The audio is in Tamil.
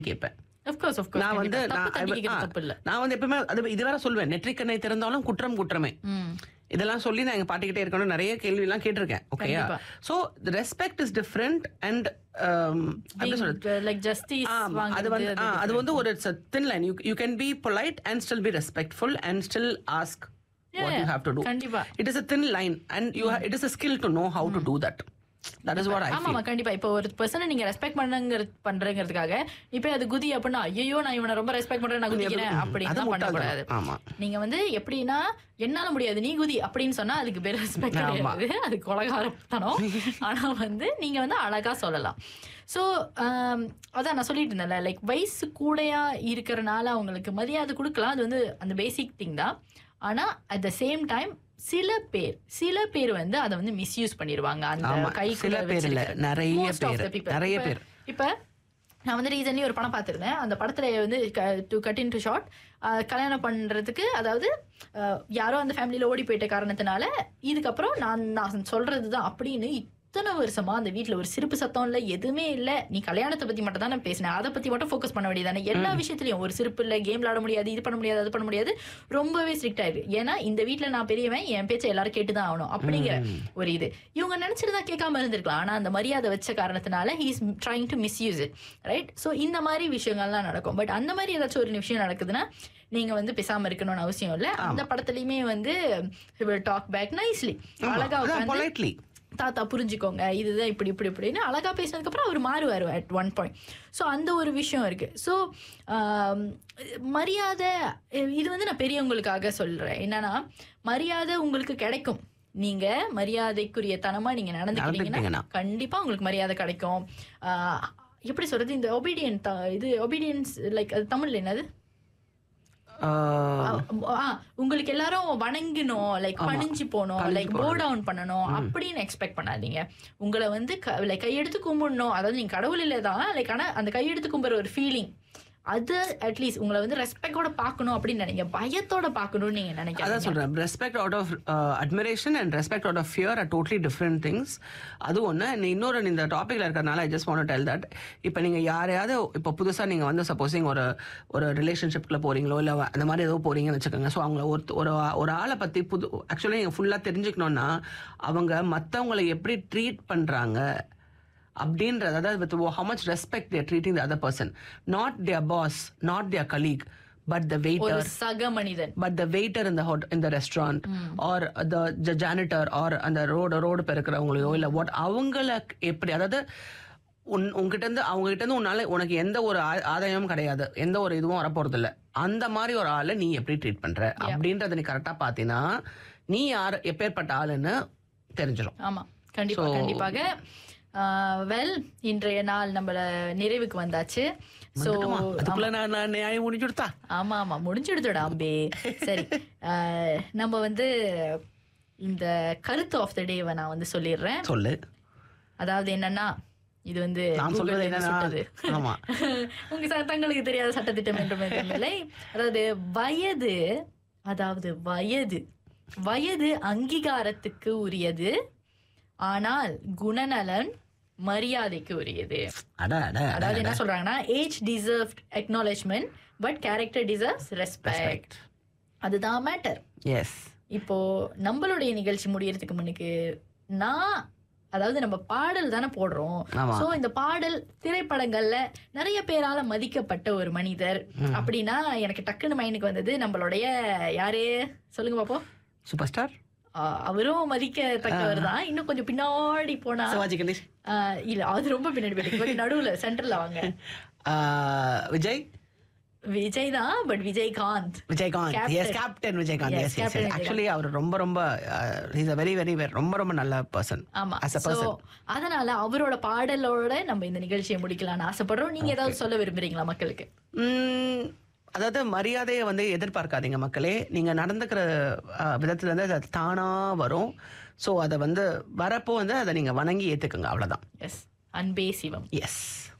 கேட்பேன் of course of course நான் வந்து கண்டிப்பா. நான் தப்பு தண்டிக்கிறது தப்பு இல்ல நான் வந்து எப்பவுமே அது இது வேற சொல்வேன் நெற்றிக்கண்ணை திறந்தாலும் குற்றம் குற்றமே ம் இதெல்லாம் சொல்லி நான் எங்க பாட்டிக்கிட்டே இருக்கணும் நிறைய கேள்வி எல்லாம் கேட்டிருக்கேன் ஓகேயா கண்டிப்பா. So respect is different and எப்படி சொல்றது லைக் ஜஸ்டிஸ் ஆ, அது வந்து ஆ, அது வந்து ஒரு thin line you can be polite and still be respectful and still ask what you have to do கண்டிப்பா it is a thin line and you ha- it is a skill to know how to do that that is what i ஆமா feel ஆமா கண்டிப்பா இப்போ ஒரு பர்சனை நீங்க ரெஸ்பெக்ட் பண்ணுங்கிற பண்றங்கிறதுக்காக இப்போ அது குதி அப்படின்னா ஐயோ நான் இவனை ரொம்ப ரெஸ்பெக்ட் பண்றேன் நான் குதிக்கிறேன் அது அப்படின்னு முட்டாள்தனம். பண்ணக்கூடாது ஆமா நீங்க வந்து எப்படின்னா என்னால முடியாது நீ குதி அப்படின்னு சொன்னா அதுக்கு பேர் ரெஸ்பெக்ட் ஆமா. கிடையாது அது கொலகாரத்தனம் ஆனா வந்து நீங்க வந்து அழகா சொல்லலாம் ஸோ அதான் நான் சொல்லிட்டு இருந்தேன்ல லைக் வயசு கூடையா இருக்கிறனால அவங்களுக்கு மரியாதை கொடுக்கலாம் அது வந்து அந்த பேசிக் திங் தான் ஆனா அட் த சேம் டைம் சில பேர் சில பேர் வந்து அதை வந்து மிஸ்யூஸ் பண்ணிடுவாங்க அந்த ஆமா. கை சில பேர் இல்ல, நிறைய பேர். நிறைய பேர். இப்ப நான் வந்து ரீசன்லி ஒரு படம் பார்த்திருந்தேன் அந்த படத்துல வந்து to cut in to short கல்யாணம் பண்றதுக்கு அதாவது அஹ், யாரோ அந்த ஃபேமிலியில ஓடி போயிட்ட காரணத்தினால இதுக்கப்புறம் நான் நான் சொல்றது தான் அப்படின்னு இத்தனை வருஷமா அந்த வீட்ல ஒரு சிரிப்பு சத்தம் இல்ல எதுவுமே இல்ல நீ கல்யாணத்தை பத்தி மட்டும் தான் நான் பேசினேன் அதை பத்தி மட்டும் ஃபோக்கஸ் பண்ண வேண்டியதானே எல்லா விஷயத்துலயும் ஒரு சிரிப்பு இல்ல கேம் விளாட முடியாது இது பண்ண முடியாது அது பண்ண முடியாது ரொம்பவே ஸ்ட்ரிக்ட் ஆயிருக்கு ஏன்னா இந்த வீட்ல நான் பெரியவன் என் பேச்சை எல்லாரும் கேட்டுதான் ஆகணும் அப்படிங்கிற ஒரு இது இவங்க நினைச்சிருந்தா கேட்காம இருந்திருக்கலாம் ஆனா அந்த மரியாதை வச்ச காரணத்தினால he's trying to misuse it right so இந்த மாதிரி விஷயங்கள்லாம் நடக்கும் பட் அந்த மாதிரி ஏதாச்சும் ஒரு விஷயம் நடக்குதுன்னா நீங்க வந்து பேசாம இருக்கணும்னு அவசியம் இல்ல அந்த படத்துலயுமே வந்து டாக் பேக் நைஸ்லி அழகா உட்காந்து பொலைட்லி தாத்தா புரிஞ்சுக்கோங்க இதுதான் இப்படி இப்படி இப்படின்னு அழகா பேசினதுக்கப்புறம் அவர் மாறுவார் அட் ஒன் பாயிண்ட் ஸோ அந்த ஒரு விஷயம் இருக்கு ஸோ மரியாதை இது வந்து நான் பெரியவங்களுக்காக சொல்றேன் என்னன்னா மரியாதை உங்களுக்கு கிடைக்கும் நீங்க மரியாதைக்குரிய தனமா நீங்க நடந்துக்கிட்டீங்கன்னா நடந்துக்கிட்டீங்கன்னா. கண்டிப்பா உங்களுக்கு மரியாதை கிடைக்கும் ஆஹ் எப்படி சொல்றது இந்த ஒபீடியன் இது ஒபீடியன்ஸ் லைக் அது தமிழ்ல என்னது ஆ, உங்களுக்கு எல்லாரும் வணங்கணும் லைக் பணிஞ்சு போகணும் லைக் போ டவுன் பண்ணணும் அப்படின்னு எக்ஸ்பெக்ட் பண்ணாதீங்க உங்களை வந்து லைக் கையெடுத்து கும்பிடணும் அதாவது நீங்க கடவுள் இல்லை தான் லைக் ஆனா அந்த கையெடுத்து கும்பிடுற ஒரு ஃபீலிங் அது அட்லீஸ்ட் உங்களை வந்து ரெஸ்பெக்டோட பார்க்கணும் அப்படின்னு நினைங்க பயத்தோட பார்க்கணும்னு நீங்க அதான் நினைக்காதீங்க சொல்றேன் respect out of admiration and respect out of fear are totally different things அது ஒன்று இன்னொரு இந்த டாப்பிக்ல இருக்கிறனால I just want tell that இப்போ நீங்கள் யாரையாவது இப்போ புதுசாக நீங்கள் வந்து சப்போஸிங் ஒரு ஒரு ரிலேஷன்ஷிப்ல போறீங்களோ இல்லை அந்த மாதிரி ஏதோ போறீங்கன்னு வச்சுக்கோங்க ஸோ அவங்க ஒரு ஒரு ஒரு ஆளை பற்றி புது ஆக்சுவலி நீங்கள் ஃபுல்லாக தெரிஞ்சுக்கணும்னா அவங்க மற்றவங்களை எப்படி ட்ரீட் பண்ணுறாங்க அப்படின்றது அதாவது with how much respect they are treating the other person not their boss not their colleague but the waiter ஒரு சக மனிதன் but the waiter in the hot in the restaurant or the, the janitor or அந்த ரோடு ரோடு பெருக்கிறவங்களையோ இல்ல வாட் அவங்கள எப்படி அதாவது உன் உங்ககிட்ட இருந்து அவங்க கிட்ட இருந்து உன்னால உனக்கு எந்த ஒரு ஆ- ஆதாயமும் கிடையாது எந்த ஒரு இதுவும் வரப்போறது இல்ல அந்த மாதிரி ஒரு ஆளை நீ எப்படி ட்ரீட் பண்ற அப்படின்றத நீ கரெக்டா பாத்தீங்கன்னா நீ யார் எப்பேற்பட்ட ஆளுன்னு தெரிஞ்சிடும் ஆமா கண்டிப்பா கண்டிப்பாக வெல் இன்றைய நாள் நம்மள நிறைவுக்கு வந்தாச்சு சோ அதுக்குள்ள நான் நான் நியாயம் முடிஞ்சு கொடுத்தா ஆமா ஆமா முடிஞ்சிடுதோடா அம்பே சரி ஆஹ், நம்ம வந்து இந்த கருத்து ஆஃப் த டேவை நான் வந்து சொல்லிடுறேன் சொல்லு அதாவது என்னன்னா இது வந்து நான் Google சொல்றது ல இருந்து என்னன்னா சுட்டது. ஆமா உங்க சட்டங்களுக்கு தெரியாத சட்டத்திட்டம் என்றும் இல்லை அதாவது வயது அதாவது வயது வயது அங்கீகாரத்துக்கு உரியது ஆனால் குணநலன் மரியாதைக்கு உரியது அட அட அட அதாவது என்ன சொல்றாங்கன்னா age deserve acknowledgement but character deserves respect அதுதான் மேட்டர் எஸ் இப்போ நம்மளுடைய நிகழ்ச்சி முடியறதுக்கு முன்னுக்கு நான் அதாவது நம்ம பாடல் தானே போடுறோம் ஆமா. சோ இந்த பாடல் திரைப்படங்கள்ல நிறைய பேரால மதிக்கப்பட்ட ஒரு மனிதர் அப்படின்னா எனக்கு டக்குன்னு மைண்டுக்கு வந்தது நம்மளுடைய யாரு சொல்லுங்க பாப்போம் சூப்பர் ஸ்டார் ஆஹ் அவரும் மதிக்கத்தக்கவர் தான் இன்னும் கொஞ்சம் பின்னாடி போனா சிவாஜி கணேஷ் ஆஹ் இல்ல அது ரொம்ப பின்னாடி போயிட்டு கொஞ்சம் நடுவுல சென்டர்ல வாங்க ஆஹ் விஜய் விஜய் தான் but Vijayakanth Vijayakanth Captain. Yes captain Vijayakanth Yes, yes yes Captain Vijayakanth. Actually அவர் ரொம்ப ரொம்ப இஸ் அ வெரி வெரி ரொம்ப ரொம்ப நல்ல பர்சன் ஆமா As a சோ person. அதனால அவரோட பாடலோட நம்ம இந்த நிகழ்ச்சியை முடிக்கலாம்னு ஆசைப்படுறோம் நீங்க ஏதாவது சொல்ல விரும்புறீங்களா மக்களுக்கு அதாவது மரியாதையை வந்து எதிர்பார்க்காதீங்க மக்களே நீங்க நடந்துக்கிற அஹ், விதத்துல இருந்து அது தானா வரும் ஸோ அதை வந்து வரப்போ வந்து அதை நீங்க வணங்கி ஏத்துக்குங்க அவ்வளவுதான் எஸ் அன்பே சிவம் எஸ்